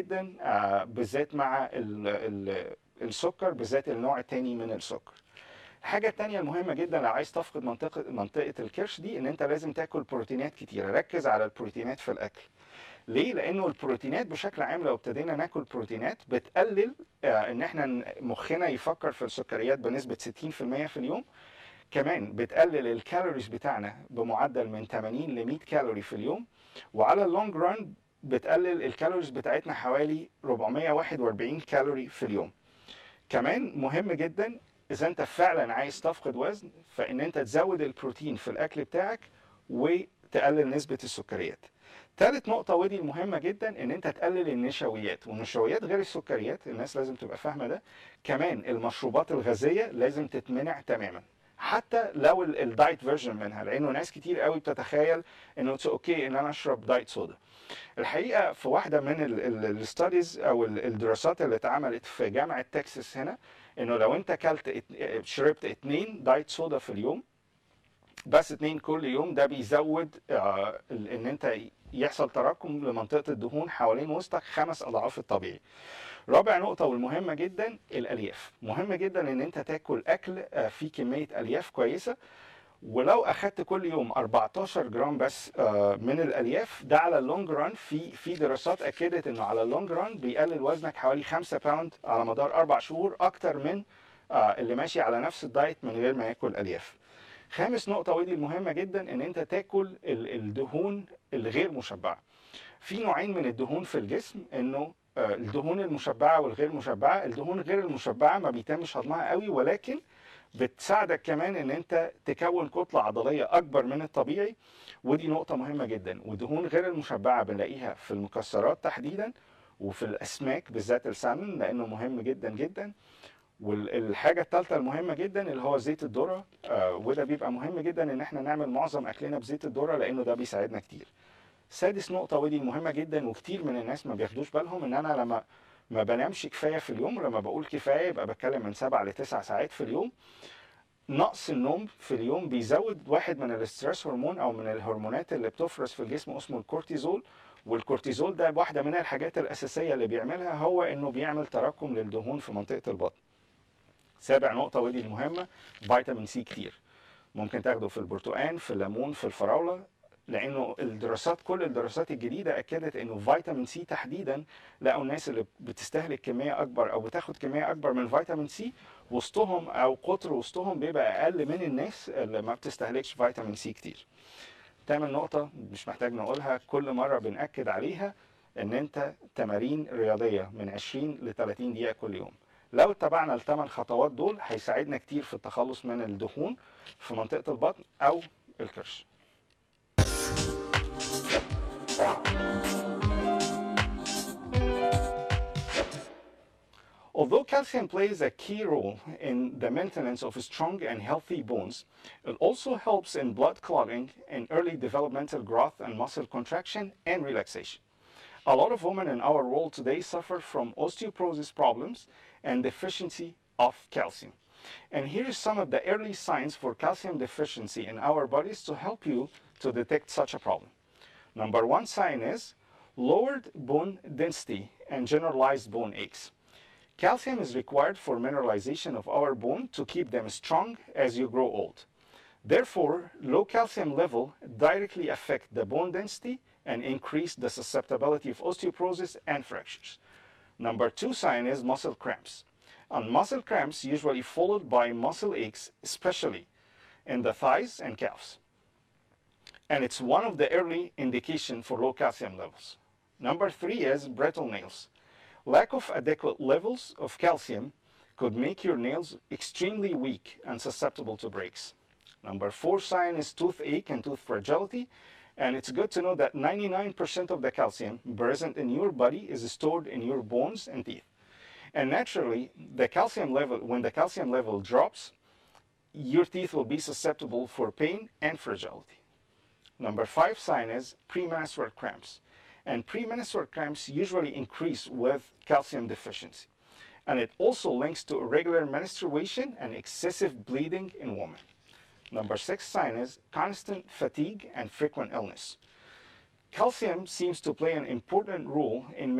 جدا آه، بالذات مع ال ال السكر بالذات النوع الثاني من السكر الحاجة التانية المهمة جدا لو عايز تفقد منطقة منطقة الكرش دي ان انت لازم تاكل بروتينات كتيرة ركز على البروتينات في الاكل ليه؟ لانه البروتينات بشكل عام لو ابتدينا ناكل بروتينات بتقلل آه، ان احنا ن- مخنا يفكر في السكريات بنسبة 60% في اليوم كمان بتقلل الكالوريز بتاعنا بمعدل من 80 ل 100 كالوري في اليوم وعلى اللونج ران بتقلل الكالوريز بتاعتنا حوالي 441 كالوري في اليوم كمان مهم جدا اذا انت فعلا عايز تفقد وزن فان انت تزود البروتين في الاكل بتاعك وتقلل نسبة السكريات ثالث نقطة ودي المهمة جدا ان انت تقلل النشويات والنشويات غير السكريات الناس لازم تبقى فاهمة ده كمان المشروبات الغازية لازم تتمنع تماما حتى لو ال- الدايت فيرجن منها لانه ناس كتير قوي بتتخيل انه اتس اوكي ان انا اشرب دايت صودا الحقيقه في واحده من الستاديز او ال- الدراسات اللي اتعملت في جامعه تكساس هنا انه لو انت كلت ات- شربت اتنين دايت صودا في اليوم بس اتنين كل يوم ده بيزود آه، ال- ان انت يحصل تراكم لمنطقه الدهون حوالين وسطك خمس اضعاف الطبيعي رابع نقطة والمهمة جدا الألياف مهم جدا إن أنت تاكل أكل آه، فيه كمية ألياف كويسة ولو أخدت كل يوم 14 جرام بس آه، من الألياف ده على اللونج ران في في دراسات أكدت إنه على اللونج ران بيقلل وزنك حوالي 5 باوند على مدار أربع شهور أكتر من آه، اللي ماشي على نفس الدايت من غير ما ياكل ألياف. خامس نقطة ودي المهمة جدا إن أنت تاكل ال- الدهون الغير مشبعة. في نوعين من الدهون في الجسم انه آه، الدهون المشبعه والغير مشبعه الدهون غير المشبعه ما بيتمش هضمها قوي ولكن بتساعدك كمان ان انت تكون كتله عضليه اكبر من الطبيعي ودي نقطه مهمه جدا ودهون غير المشبعه بنلاقيها في المكسرات تحديدا وفي الاسماك بالذات السالمون لانه مهم جدا جدا والحاجه الثالثه المهمه جدا اللي هو زيت الذره آه، وده بيبقى مهم جدا ان احنا نعمل معظم اكلنا بزيت الذره لانه ده بيساعدنا كتير سادس نقطة ودي مهمة جدا وكتير من الناس ما بياخدوش بالهم ان انا لما ما بنامش كفاية في اليوم ولما بقول كفاية يبقى بتكلم من سبع لتسع ساعات في اليوم نقص النوم في اليوم بيزود واحد من الاسترس هرمون او من الهرمونات اللي بتفرز في الجسم اسمه الكورتيزول والكورتيزول ده واحدة من الحاجات الأساسية اللي بيعملها هو انه بيعمل تراكم للدهون في منطقة البطن سابع نقطة ودي المهمة فيتامين سي كتير ممكن تاخده في البرتقال في الليمون في الفراولة لانه الدراسات كل الدراسات الجديده اكدت انه فيتامين سي تحديدا لقوا الناس اللي بتستهلك كميه اكبر او بتاخد كميه اكبر من فيتامين سي وسطهم او قطر وسطهم بيبقى اقل من الناس اللي ما بتستهلكش فيتامين سي كتير. تامن نقطه مش محتاج نقولها كل مره بناكد عليها ان انت تمارين رياضيه من 20 ل 30 دقيقه كل يوم. لو اتبعنا الثمان خطوات دول هيساعدنا كتير في التخلص من الدهون في منطقه البطن او الكرش. Although calcium plays a key role in the maintenance of strong and healthy bones, it also helps in blood clotting and early developmental growth and muscle contraction and relaxation. A lot of women in our world today suffer from osteoporosis problems and deficiency of calcium. And here is some of the early signs for calcium deficiency in our bodies to help you to detect such a problem. Number one sign is lowered bone density and generalized bone aches. Calcium is required for mineralization of our bone to keep them strong as you grow old. Therefore, low calcium level directly affect the bone density and increase the susceptibility of osteoporosis and fractures. Number two sign is muscle cramps. And muscle cramps usually followed by muscle aches, especially in the thighs and calves. And it's one of the early indication for low calcium levels. Number three is brittle nails. Lack of adequate levels of calcium could make your nails extremely weak and susceptible to breaks. Number four sign is toothache and tooth fragility. And it's good to know that 99% of the calcium present in your body is stored in your bones and teeth. And naturally, the calcium level, when the calcium level drops, your teeth will be susceptible for pain and fragility. Number five sign is premenstrual cramps. And premenstrual cramps usually increase with calcium deficiency. And it also links to irregular menstruation and excessive bleeding in women. Number six sign is constant fatigue and frequent illness. Calcium seems to play an important role in